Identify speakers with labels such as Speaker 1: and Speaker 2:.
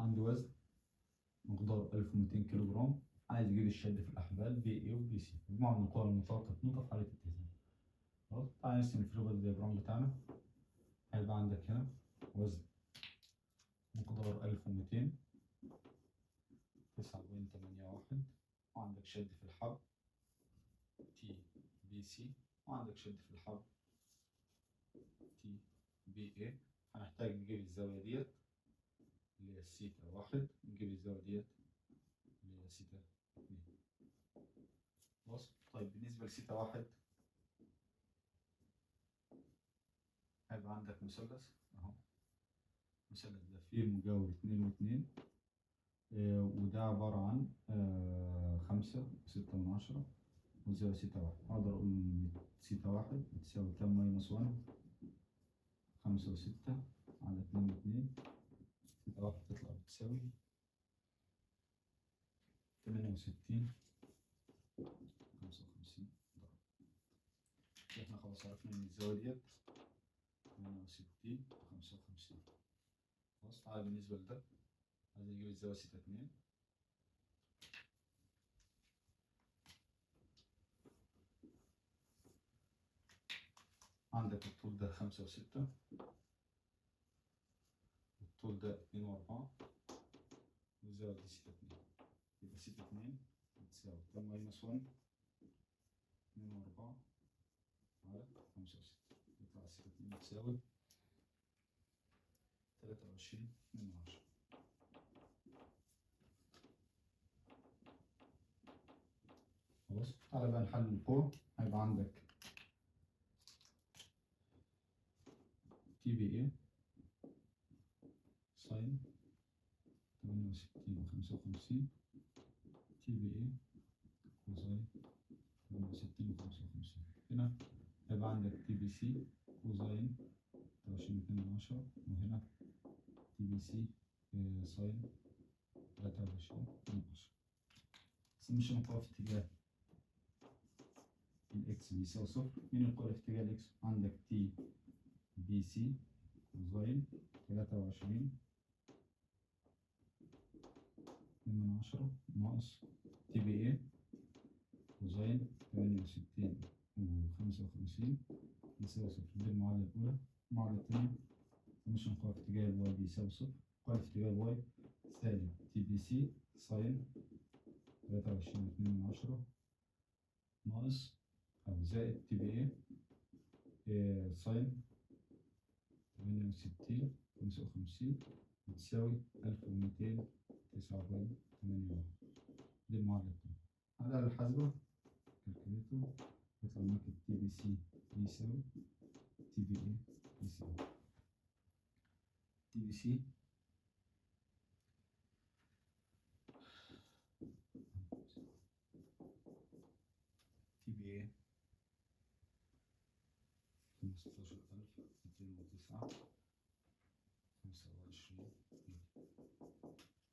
Speaker 1: عندي وزن مقدار 1200 كيلو جرام عايز اجيب الشد في الاحبال بي اي وبي سي مجموعة من القوى المتوقف نقطة في حالة اتزان خلاص تعالى نرسم الفري بودي دياجرام بتاعنا هيبقى عندك هنا وزن مقدار 1200 تسعة بوينت تمانية واحد وعندك شد في الحبل تي بي سي وعندك شد في الحبل تي بي اي هنحتاج نجيب الزاوية ديت اللي هي السيتا واحد نجيب الزاوية ديت اللي هي سيتا اتنين خلاص طيب بالنسبة لسيتا واحد هيبقى عندك مثلث اهو المثلث ده فيه مجاور اتنين واتنين آه، وده عبارة عن آه، خمسة وستة من عشرة وزاوية ستة واحد أقدر أقول إن ستة واحد بتساوي كام ماينس وان خمسة وستة على اتنين واتنين ستة واحد تطلع بتساوي تمانية وستين خمسة وخمسين درجة احنا خلاص عرفنا إن الزاوية ديت تمانية وستين وخمسة وخمسين خلاص تعالى بالنسبة لده عايزين نجيب الزاوية ستة اتنين عندك الطول ده خمسة وستة والطول ده اتنين وأربعة والزاوية دي ستة اتنين يبقى ستة اتنين بتساوي كام ماينس ون اتنين وأربعة على خمسة وستة يطلع ستة اتنين بتساوي تلاتة وعشرين من عشرة خلاص تعالى بقى نحلل القوة هيبقى عندك تي بي ايه ساين تمانية وستين وخمسة وخمسين تي بي ايه كوزاين تمانية وستين وخمسة وخمسين هنا هيبقى عندك تي بي سي كوزاين تلاتة وعشرين اتنين من عشرة وهنا تي بي سي آه، ساين تلاتة وعشرين من عشرة بس مش القوة في اتجاه الاكس بيساوي صفر مين القوة في اتجاه الاكس عندك تي بي سي كوزاين تلاتة وعشرين اتنين من عشرة ناقص تي بي ايه كوزاين تمانية وستين وخمسة وخمسين يساوي صفر دي المعادلة الأولى المعادلة التانية فانكشن قوة في اتجاه الواي بيساوي صفر قوة في اتجاه الواي سالب تي بي سي ساين تلاتة وعشرين واتنين من عشرة ناقص أو زائد تي بي ايه إيه، ساين تمانية وستين خمسة وخمسين بتساوي ألف وميتين تسعة وأربعين تمانية واحد دي المعادلة التانية على الآلة الحاسبة كالكوليتور يطلع معاك التي بي سي يساوي تي بي اي يساوي تي بي سي تي بي اي خمستاشر ألف ميتين وتسعة خمسة وعشرين